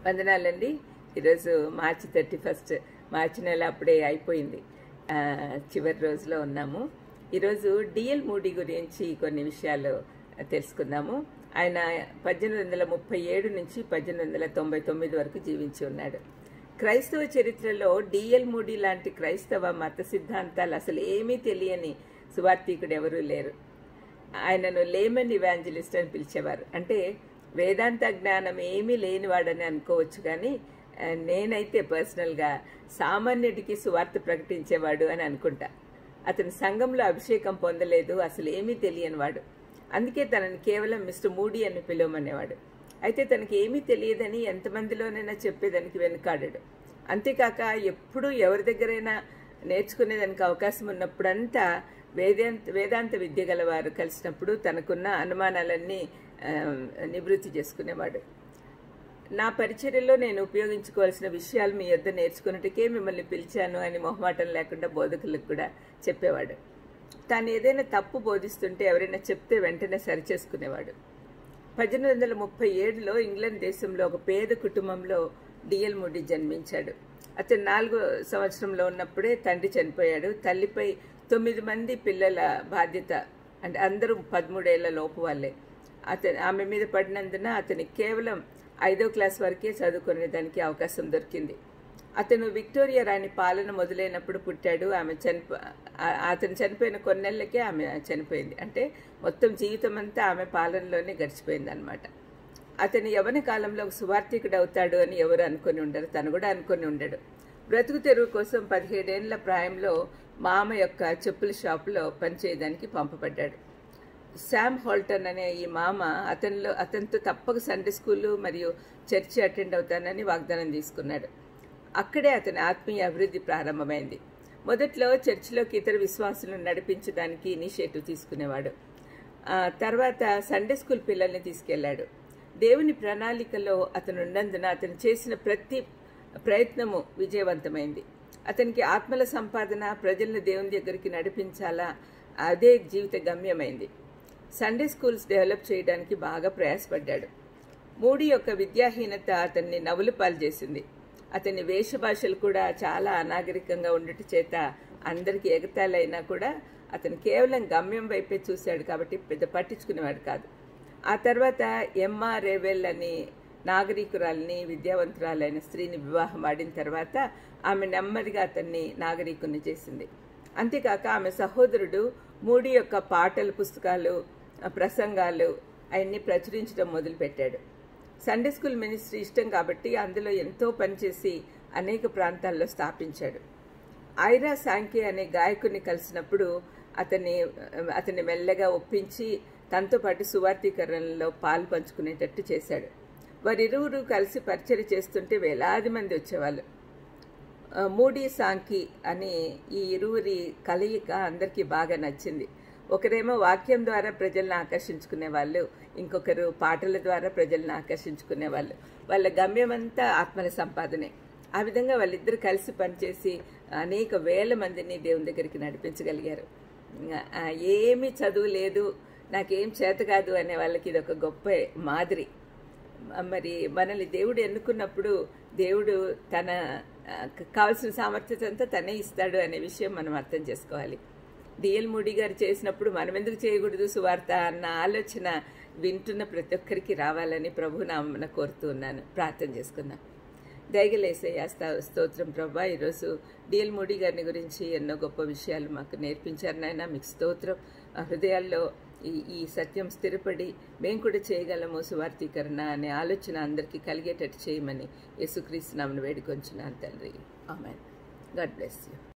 వందనాలండి ఈరోజు మార్చి thirty first మార్చి నెల అప్పుడే అయిపోయింది ఆ, చివరి రోజులో ఉన్నాము ఈరోజు డిఎల్ మూడీ గురించి కొన్ని విషయాలు తెలుసుకుందాము ఆయన పద్దెనిమిది వందల ముప్పై ఏడు నుంచి పద్దెనిమిది వందల తొంభై తొమ్మిది వరకు జీవించి ఉన్నాడు క్రైస్తవ చరిత్రలో డిఎల్ మూడీ లాంటి క్రైస్తవ మత సిద్ధాంతాలు అసలు ఏమీ తెలియని సువార్థికుడు ఎవరూ లేరు ఆయనను లేమన్ ఇవాంజలిస్ట్ అని పిలిచేవారు అంటే వేదాంత జ్ఞానం ఏమీ లేనివాడని అనుకోవచ్చు కానీ ఆ, నేనైతే పర్సనల్గా సామాన్యుడికి సువార్త ప్రకటించేవాడు అని అనుకుంటా అతని సంఘంలో అభిషేకం పొందలేదు అసలు ఏమీ తెలియనివాడు అందుకే తనని కేవలం మిస్టర్ మూడీ అని పిలవమనేవాడు అయితే తనకి ఏమీ తెలియదని ఎంతమందిలోనైనా చెప్పేదానికి వెనుకాడాడు అంతేకాక ఎప్పుడూ ఎవరి దగ్గరైనా నేర్చుకునేదానికి అవకాశం ఉన్నప్పుడంతా వేదాంత వేదాంత విద్య గలవారు కలిసినప్పుడు తనకున్న అనుమానాలన్నీ ఆ, నివృత్తి చేసుకునేవాడు నా పరిచర్యలో నేను ఉపయోగించుకోవాల్సిన విషయాలు మీ యొద్ద నేర్చుకున్నట్టుకే మిమ్మల్ని పిలిచాను అని మొహమాటం లేకుండా బోధకులకు కూడా చెప్పేవాడు తాను ఏదైనా తప్పు బోధిస్తుంటే ఎవరైనా చెప్తే వెంటనే సరిచేసుకునేవాడు పద్దెనిమిది వందల ముప్పై ఏడులో ఇంగ్లాండ్ దేశంలో ఒక పేద కుటుంబంలో డిఎల్ మూడీ జన్మించాడు అతను నాలుగో సంవత్సరంలో ఉన్నప్పుడే తండ్రి చనిపోయాడు తల్లిపై తొమ్మిది మంది పిల్లల బాధ్యత అంటే అందరూ పదమూడేళ్ల లోపు వాళ్ళే అతను ఆమె మీద పడినందున అతనికి కేవలం ఐదో క్లాస్ వరకే చదువుకునే దానికి అవకాశం దొరికింది అతను విక్టోరియా రాణి పాలన మొదలైనప్పుడు పుట్టాడు ఆమె చనిపో ఆ- అతను చనిపోయిన కొన్నేళ్లకే ఆమె చనిపోయింది అంటే మొత్తం జీవితం అంతా ఆమె పాలనలోనే గడిచిపోయింది అనమాట అతను యవన కాలంలో ఒక సువార్థికుడు అవుతాడు అని ఎవరు అనుకొని ఉండరు తను కూడా అనుకొని ఉండడు బ్రతుకు తెరువు కోసం పదిహేడేళ్ల ప్రాయంలో మామ యొక్క చెప్పుల షాపులో పనిచేయడానికి పంపబడ్డాడు శామ్ హాల్టన్ అనే ఈ మామ అతనిలో అతనితో తప్పక సండే స్కూలు మరియు చర్చి అటెండ్ అవుతానని వాగ్దానం తీసుకున్నాడు అక్కడే అతని ఆత్మీయ అభివృద్ధి ప్రారంభమైంది మొదట్లో చర్చిలోకి ఇతర విశ్వాసులను నడిపించడానికి ఇనిషియేటివ్ తీసుకునేవాడు ఆ తర్వాత సండే స్కూల్ పిల్లల్ని తీసుకెళ్లాడు దేవుని ప్రణాళికలో అతను ఉన్నందున అతను చేసిన ప్రతి ప్రయత్నము విజయవంతమైంది అతనికి ఆత్మల సంపాదన ప్రజలను దేవుని దగ్గరికి నడిపించాలా అదే జీవిత గమ్యమైంది సండే స్కూల్స్ డెవలప్ చేయడానికి బాగా ప్రయాసపడ్డాడు మూడి యొక్క విద్యాహీనత అతన్ని నవ్వులు పాలు చేసింది అతని వేషభాషలు కూడా చాలా అనాగరికంగా ఉండట చేత అందరికీ ఎగతాళైనా కూడా అతను కేవలం గమ్యం వైపే చూశాడు కాబట్టి పెద్ద పట్టించుకునేవాడు కాదు ఆ తర్వాత ఎమ్మా రేవెల్ అని నాగరికురాలని విద్యావంతురాలైన స్త్రీని వివాహం ఆడిన తర్వాత ఆమె నెమ్మదిగా అతన్ని నాగరికుని చేసింది అంతేకాక ఆమె సహోదరుడు మూడి యొక్క పాటల పుస్తకాలు ఆ, ప్రసంగాలు అవన్నీ ప్రచురించడం మొదలుపెట్టాడు సండే స్కూల్ మినిస్ట్రీ ఇష్టం కాబట్టి అందులో ఎంతో పనిచేసి అనేక ప్రాంతాల్లో స్థాపించాడు ఐరా సాంకే అనే గాయకుని కలిసినప్పుడు అతన్ని అతన్ని మెల్లగా ఒప్పించి తనతో పాటు సువార్థీకరణలో పాలు పంచుకునేటట్టు చేశాడు వారిరువురు కలిసి పరిచయం చేస్తుంటే వేలాది మంది వచ్చేవాళ్ళు ఆ, మూడీ సాంకి అని ఈ ఇరువురి కలయిక అందరికీ బాగా నచ్చింది ఒకరేమో వాక్యం ద్వారా ప్రజలను ఆకర్షించుకునే వాళ్ళు ఇంకొకరు పాటల ద్వారా ప్రజలను ఆకర్షించుకునే వాళ్ళు వాళ్ళ గమ్యమంతా ఆత్మల సంపాదనే ఆ విధంగా వాళ్ళిద్దరు కలిసి పనిచేసి అనేక వేల మందిని దేవుని దగ్గరికి నడిపించగలిగారు ఆ, ఏమీ చదువు లేదు నాకేం చేత కాదు అనే వాళ్ళకి ఇది ఒక గొప్ప మాదిరి మరి మనల్ని దేవుడు ఎన్నుకున్నప్పుడు దేవుడు తన ఆ, కావలసిన సామర్థ్యత అంతా తనే ఇస్తాడు అనే విషయం మనం అర్థం చేసుకోవాలి డిఎల్ మూడీ గారు చేసినప్పుడు మనం ఎందుకు చేయకూడదు సువార్త అన్న ఆలోచన వింటున్న ప్రతి ఒక్కరికి రావాలని ప్రభు నామన కోరుతూ ఉన్నాను ప్రార్థన చేసుకుందాం దయగలేసయ్యా స్త- స్తోత్రం ప్రభా ఈరోజు డిఎల్ మూడీ గారిని గురించి ఎన్నో గొప్ప విషయాలు మాకు నేర్పించారు నాయన మీకు స్తోత్రం ఆ హృదయాల్లో ఈ ఈ సత్యం స్థిరపడి మేము కూడా చేయగలము సువార్థీకరణ అనే ఆలోచన అందరికీ కలిగేటట్టు చేయమని యేసుక్రీస్తు నామను వేడుకొంచున్నాను తండ్రి ఆమెన్ గాడ్ బ్లెస్ యూ